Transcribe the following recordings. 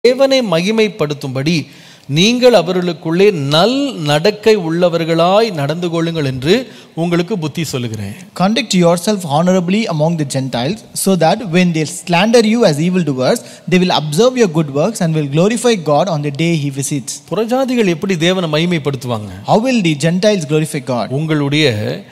தேவனை மகிமைப்படுத்தும்படி நீங்கள் அவர்களுக்குள்ளே நல் நடக்கை உள்ளவர்களாய் நடந்து கொள்ளுங்கள் என்று உங்களுக்கு புத்தி சொல்லுகிறேன் Conduct yourself honorably among the Gentiles, so that when they slander you as evildoers, they will observe your good works and will glorify God on the day He visits. புறஜாதிகள் எப்படி தேவனை மகிமைப்படுத்துவாங்க How will the Gentiles glorify God? உங்களுடைய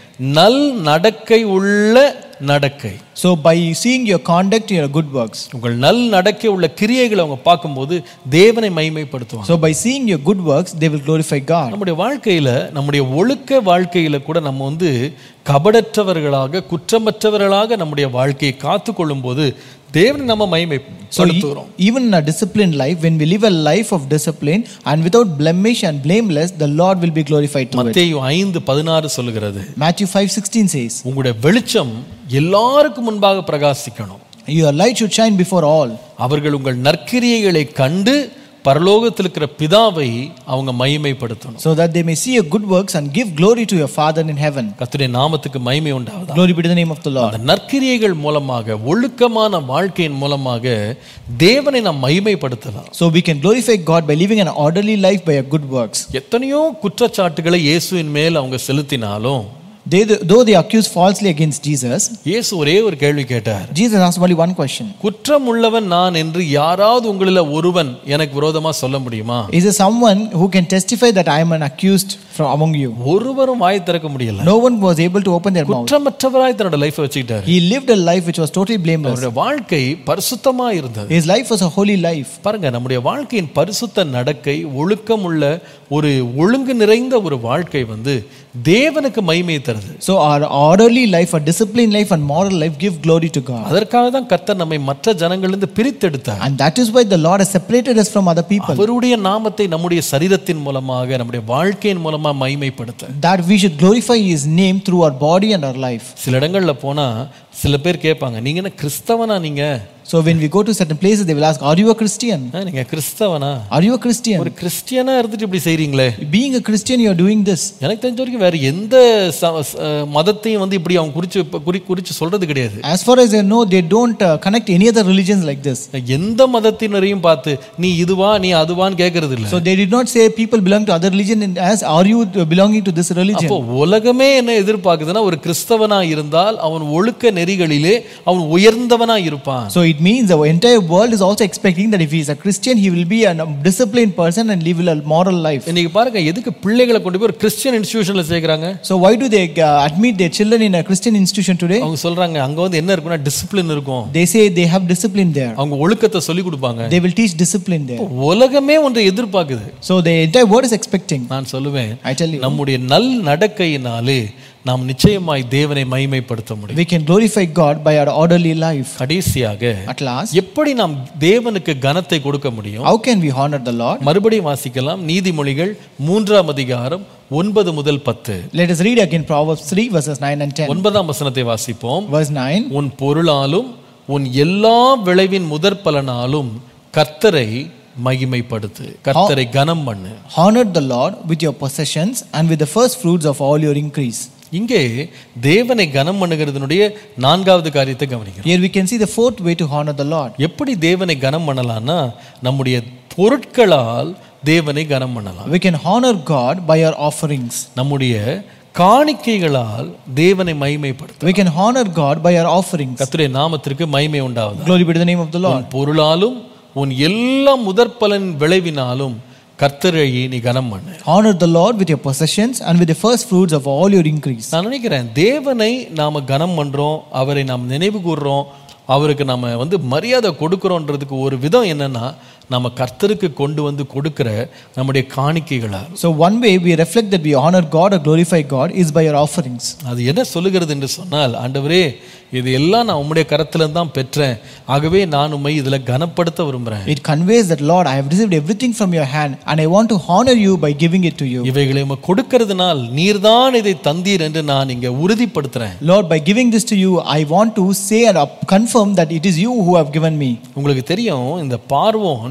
நல் நடக்கை உள்ள நடக்கை So, by seeing your conduct, your good works. உங்கள் நல் நடக்கை உள்ள கிரியைகளை அவங்க பார்க்கும்போது தேவனை மகிமைப்படுத்துவாங்க So, by seeing your good works, they will glorify God. நம்முடைய வாழ்க்கையில நம்முடைய ஒழுக்க வாழ்க்கையில கூட நம்ம வந்து கபடற்றவர்களாக குற்றமற்றவர்களாக நம்முடைய வாழ்க்கையை காத்து கொள்ளும்போது தேவனை நம்ம So, e- மகிமைப்படுத்துகிறோம் even in a disciplined life, when we live a life of discipline and without blemish and blameless, the Lord will be glorified to it. மத்தேயு ஐந்து பதினாறு சொல்லுகிறது Matthew 5:16 says, உங்களுடைய வெளிச்சம் எல்லாருக்கும் முன்பாக பிரகாசிக்கணும் Your light should shine before all, அவர்கள் உங்கள் நற்கிரியைகளை கண்டு பரலோகத்தில் இருக்கிற பிதாவை அவங்க மகிமைப்படுத்தணும் so that they may see your good works and give glory to your Father in heaven. கர்த்தருடைய நாமத்துக்கு மகிமை உண்டாவதா Glory be to the name of the Lord. அந்த நற்கிரியைகள் மூலமாக ஒழுக்கமான வாழ்க்கையின் மூலமாக தேவனை நாம் மகிமைப்படுத்தலாம் So we can glorify God by living an orderly life by our good works. எத்தனையோ குற்றச்சாட்டுகளை இயேசுவின் மேல் அவங்க செலுத்தினாலும் They, though they accuse falsely against Jesus, இயேசு ஒரே ஒரு கேள்வி கேட்டார் Jesus asked only one question. குற்றம் உள்ளவன் நான் என்று யாராவது உங்களில் ஒருவன் எனக்கு விரோதமா சொல்ல முடியுமா Is there someone who can testify that I am an accused from among you? ஒருவரும் வாய் திறக்க முடியல No one was able to open their mouth. குற்றமற்றவராய் தன்னோட லைஃப் வச்சுக்கிட்டாரு He lived a life which was totally blameless. அவருடைய வாழ்க்கை பரிசுத்தமா இருந்தது His life was a holy life. பாருங்க நம்முடைய வாழ்க்கையின் பரிசுத்த நடக்கை ஒழுக்கம் உள்ள ஒரு ஒழுங்கு நிறைந்த ஒரு வாழ்க்கை வந்து தேவனுக்கு மகிமையை தருது So our orderly life, our disciplined life and moral life give glory to God. அதற்காக தான் கர்த்தர் நம்மை மற்ற ஜனங்களிலிருந்து பிரித்தெடுத்தார் And that is why the Lord has separated us from other people. அவருடைய நாமத்தை நம்முடைய சரீரத்தின் மூலமாக நம்முடைய வாழ்க்கையின் மூலமா மகிமைப்படுத்த That we should glorify His name through our body and our life. சில இடங்கள்ல போனா சில பேர் கேட்பாங்க நீங்க என்ன கிறிஸ்தவனா நீங்க So when we go to certain places, they will ask, Are you a Christian? ஆ, நீங்க கிறிஸ்தவனா Are you a Christian? ஒரு கிறிஸ்டியனா இருந்துட்டு இப்படி செய்றீங்களே Being a Christian, you are doing this. எனக்கு தெரிஞ்ச வரைக்கும் வேற எந்த ச- ச- மதத்தையும் வந்து இப்படி அவங்க குறிச்சு குறி குறிச்சு சொல்றது கிடையாது As far as I know, they don't uh, connect any other religions like this. எந்த மதத்தினரையும் பார்த்து நீ இதுவா நீ அதுவான்னு கேட்கறது இல்ல So they did not say people belong to other religion and as are you belonging to this religion? அப்போ உலகமே என்ன எதிர்பார்க்குதுன்னா ஒரு கிறிஸ்தவனா இருந்தால் அவன் ஒழுக்க நெறிகளிலே அவன் உயர்ந்தவனா இருப்பான் So it means the entire world is also expecting that if he is a Christian, he will be a disciplined person and live a moral life. இன்னைக்கு பாருங்க எதுக்கு பிள்ளைகளை கொண்டு போய் ஒரு கிறிஸ்டியன் இன்ஸ்டிடியூஷன்ல சேர்க்கறாங்க So why do they uh, admit their children in a Christian institution today? அவங்க சொல்றாங்க அங்க வந்து என்ன இருக்குன்னா டிசிப்ளின் இருக்கும் They say they have discipline there. அவங்க ஒழுக்கத்தை சொல்லி கொடுப்பாங்க They will teach discipline there. உலகமே ஒன்றை எதிர்பார்க்குது So the entire world is expecting. நான் சொல்லுவேன் I tell you, நம்முடைய நல் நடக்கையினாலே நாம் நிச்சயமாய் தேவனை மகிமைப்படுத்த முடியும் we can glorify God by our orderly life. கடைசியாக At last, எப்படி நாம் தேவனுக்கு கனத்தை கொடுக்க முடியும் how can we honor the Lord? மறுபடியும் வாசிக்கலாம் நீதிமொழிகள் மூன்றாம் அதிகாரம் ஒன்பது முதல் பத்து Let us read again Proverbs 3 verses 9 and 10. ஒன்பதாம் வசனத்தை வாசிப்போம் Verse 9. உன் பொருளாலும் உன் எல்லா விளைவின் முதற் பலனாலும் கர்த்தரை மகிமைப்படுத்து கர்த்தரை கனம் பண்ணு Honor the Lord with your possessions and with the first fruits of all your increase. இங்கே தேவனை கனம் பண்ணுகிறதுனுடைய நான்காவது காரியத்தை கவனிக்கிறோம் Here we can see the fourth way to honor the Lord. எப்படி தேவனை கனம் பண்ணலாம்னா நம்முடைய பொருட்களால் தேவனை கனம் பண்ணலாம் We can honor God by our offerings. நம்முடைய காணிக்கைகளால் தேவனை மகிமைப்படுத்த We can honor God by our offerings. கர்த்தருடைய நாமத்திற்கு மகிமை உண்டாவது Glory be to the name of the Lord. உன் பொருளாலும் உன் எல்லா முதற்பலன் விளைவினாலும் கர்த்தரை நீ கனம் பண்ணு Honor the Lord with your possessions and with the first fruits of all your increase. நான் நினைக்கிறேன் தேவனை நாம கனம் பண்றோம் அவரை நாம் நினைவு கூர்றோம் அவருக்கு நம்ம வந்து மரியாதை கொடுக்குறோன்றதுக்கு ஒரு விதம் என்னன்னா நம்ம கர்த்தருக்கு கொண்டு வந்து கொடுக்கிற நம்முடைய காணிக்கைகளால் So, one way we reflect that we honor God or glorify God is by our offerings. அது என்ன சொல்லுகிறது என்று சொன்னால் ஆண்டவரே இது எல்லாம் நான் உம்முடைய கரத்துல தான் பெற்றேன் ஆகவே நான் உம்மை இதுல கனப்படுத்த விரும்புறேன் It conveys that, Lord, I have received everything from your hand and I want to honor you by giving it to you. இவைகளை உமக்கு கொடுக்கிறதுனால் நீர்தான் இதை தந்தீர் என்று நான் இங்க உறுதிப்படுத்துறேன் Lord, by giving this to you, I want to say and up- confirm that it is you who have given me. உங்களுக்கு தெரியும் இந்த பார்வோன்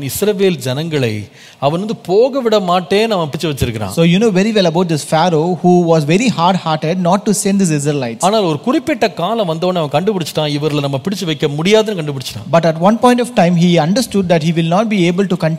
இஸ்ரவேல் ஜனங்களை அவன் வந்து போக விட மாட்டேன்னு அவன் பிடிச்சு வச்சிருக்கிறான் So you know very well about this Pharaoh who was very hard-hearted not to send his Israelites. ஆனால் ஒரு குறிப்பிட்ட காலம் வந்தவொடனே அவன் கண்டுபிடிச்சிட்டான் இவர்களை நம்ம பிடிச்சு வைக்க முடியாதுன்னு கண்டுபிடிச்சிட்டான் But at one point of time, he understood that he will not be able to continue